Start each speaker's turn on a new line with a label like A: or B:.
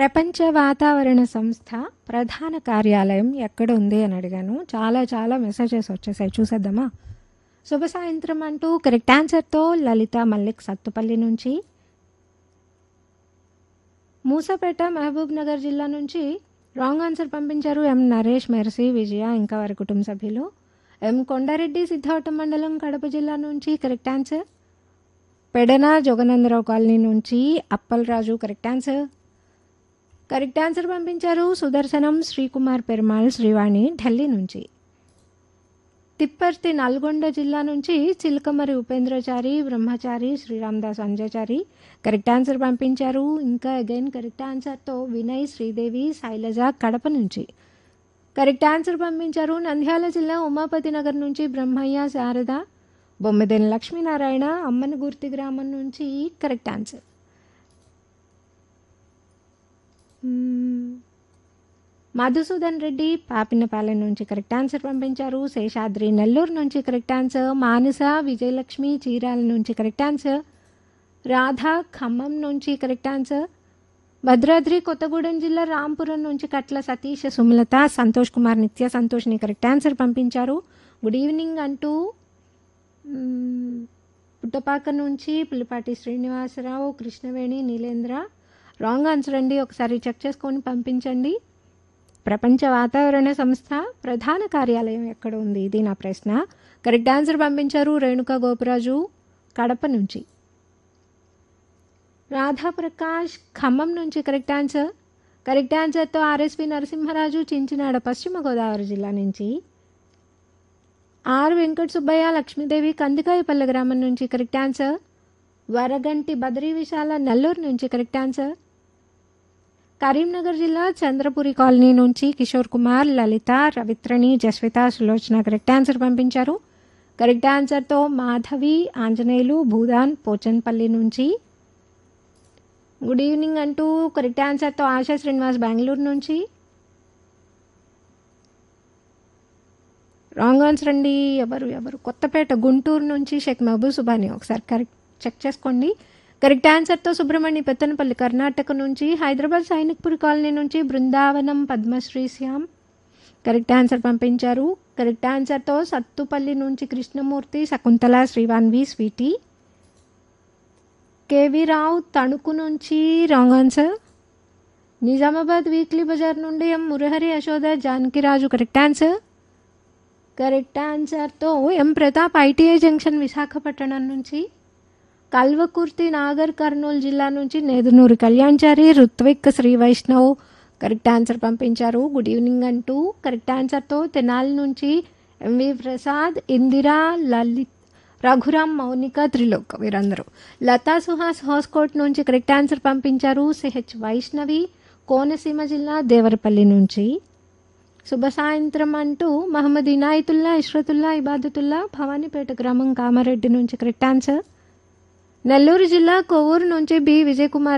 A: ప్రపంచ వాతావరణ సంస్థ ప్రధాన కార్యాలయం ఎక్కడ ఉంది అని అడిగాను చాలా చాలా మెసేజెస్ వచ్చేసాయి చూసేద్దామా శుభ సాయంత్రం అంటూ కరెక్ట్ ఆన్సర్తో లలిత మల్లిక్ సత్తుపల్లి నుంచి మూసాపేట మహబూబ్ నగర్ జిల్లా నుంచి రాంగ్ ఆన్సర్ పంపించారు ఎం నరేష్ మెర్సీ విజయ ఇంకా వారి కుటుంబ సభ్యులు ఎం కొండారెడ్డి సిద్ధావటం మండలం కడప జిల్లా నుంచి correct answer Pedana Joganandarao colony నుంచి Appalaraju correct answer correct answer పంపించారు సుదర్శనం శ్రీకుమార్ పెరుమాళ్ శ్రీవాణి ఢిల్లీ నుంచి తిప్పర్తి నల్గొండ జిల్లా నుంచి చిలకమరి ఉపేంద్రచారి బ్రహ్మచారి శ్రీరామదాస్ అంజచారి కరెక్ట్ ఆన్సర్ పంపించారు ఇంకా అగైన్ కరెక్ట్ ఆన్సర్తో వినయ్ శ్రీదేవి శైలజ కడప నుంచి కరెక్ట్ ఆన్సర్ పంపించారు నంద్యాల జిల్లా ఉమాపతి నగర్ నుంచి బ్రహ్మయ్య శారద బొమ్మిదేని లక్ష్మీనారాయణ అమ్మనగుర్తి గ్రామం నుంచి కరెక్ట్ ఆన్సర్ మ్మ్. మధుసూదన్ రెడ్డి పాపినపాలెం నుంచి కరెక్ట్ ఆన్సర్ పంపించారు శేషాద్రి నెల్లూరు నుంచి కరెక్ట్ ఆన్సర్ మానస విజయలక్ష్మి చీరాల నుంచి కరెక్ట్ ఆన్సర్ రాధా ఖమ్మం నుంచి కరెక్ట్ ఆన్సర్ భద్రాద్రి కొత్తగూడెం జిల్లా రాంపురం నుంచి కట్ల సతీష్ సుమలత సంతోష్ కుమార్ నిత్య సంతోష్ని కరెక్ట్ ఆన్సర్ పంపించారు గుడ్ ఈవినింగ్ అంటూ మ్మ్, పుట్టపాక నుంచి పులిపాటి శ్రీనివాసరావు కృష్ణవేణి నీలేంద్ర రాంగ్ ఆన్సర్ అండి ఒకసారి చెక్ చేసుకొని పంపించండి ప్రపంచ వాతావరణ సంస్థ ప్రధాన కార్యాలయం ఎక్కడ ఉంది ఇది నా ప్రశ్న కరెక్ట్ ఆన్సర్ పంపించారు రేణుకా గోపరాజు కడప నుంచి రాధాప్రకాష్ ఖమ్మం నుంచి కరెక్ట్ ఆన్సర్ కరెక్ట్ ఆన్సర్తో ఆర్ఎస్వి నరసింహరాజు చించినాడ పశ్చిమ గోదావరి జిల్లా నుంచి ఆర్ వెంకట సుబ్బయ్య లక్ష్మీదేవి కందికాయపల్లె గ్రామం నుంచి కరెక్ట్ ఆన్సర్ వరగంటి బద్రీ విశాల నెల్లూరు నుంచి కరెక్ట్ ఆన్సర్ కరీంనగర్ జిల్లా చంద్రపురి కాలనీ నుంచి కిషోర్ కుమార్ లలిత రవిత్రణి జస్విత సులోచన కరెక్ట్ ఆన్సర్ పంపించారు కరెక్ట్ ఆన్సర్తో మాధవి ఆంజనేయులు భూదాన్ పోచన్పల్లి నుంచి గుడ్ ఈవినింగ్ అంటూ కరెక్ట్ ఆన్సర్తో ఆశా శ్రీనివాస్ బెంగళూరు నుంచి రాంగ్ ఆన్సర్ అండి ఎవరు ఎవరు కొత్తపేట గుంటూరు నుంచి షేక్ మహబూబ్ సుబాని ఒకసారి కరెక్ట్ చెక్ చేసుకోండి కరెక్ట్ ఆన్సర్తో సుబ్రహ్మణ్య పెత్తనపల్లి కర్ణాటక నుంచి హైదరాబాద్ సైనిక్పూర్ కాలనీ నుంచి బృందావనం పద్మశ్రీ శ్యామ్ కరెక్ట్ ఆన్సర్ పంపించారు కరెక్ట్ ఆన్సర్తో సత్తుపల్లి నుంచి కృష్ణమూర్తి శకుంతల శ్రీవాన్వి స్వీటీ కేవీ రావు తణుకు నుంచి రాంగ్ ఆన్సర్ నిజామాబాద్ వీక్లీ బజార్ నుండి M Murahari Yashoda Janakiraju correct answer correct ఆన్సర్తో M Pratap I T I junction Visakhapatnam నుంచి కల్వకుర్తి నాగర్ కర్నూలు జిల్లా నుంచి నేదునూరి కళ్యాణ్చారి రుత్విక్ శ్రీ వైష్ణవ్ కరెక్ట్ ఆన్సర్ పంపించారు గుడ్ ఈవినింగ్ అంటూ కరెక్ట్ ఆన్సర్తో తెనాలి నుంచి ఎంవి ప్రసాద్ ఇందిరా లలిత్ రఘురామ్ మౌనిక త్రిలోక్ వీరందరూ లతా సుహాస్ హోస్కోట్ నుంచి కరెక్ట్ ఆన్సర్ పంపించారు సిహెచ్ వైష్ణవి కోనసీమ జిల్లా దేవరపల్లి నుంచి శుభ సాయంత్రం అంటూ మహమ్మద్ ఇనాయతుల్లా ఇష్రతుల్లా ఇబాదతుల్లా భవానీపేట గ్రామం కామారెడ్డి నుంచి కరెక్ట్ ఆన్సర్ నెల్లూరు జిల్లా కొవ్వూరు నుంచి బి విజయ్ కుమార్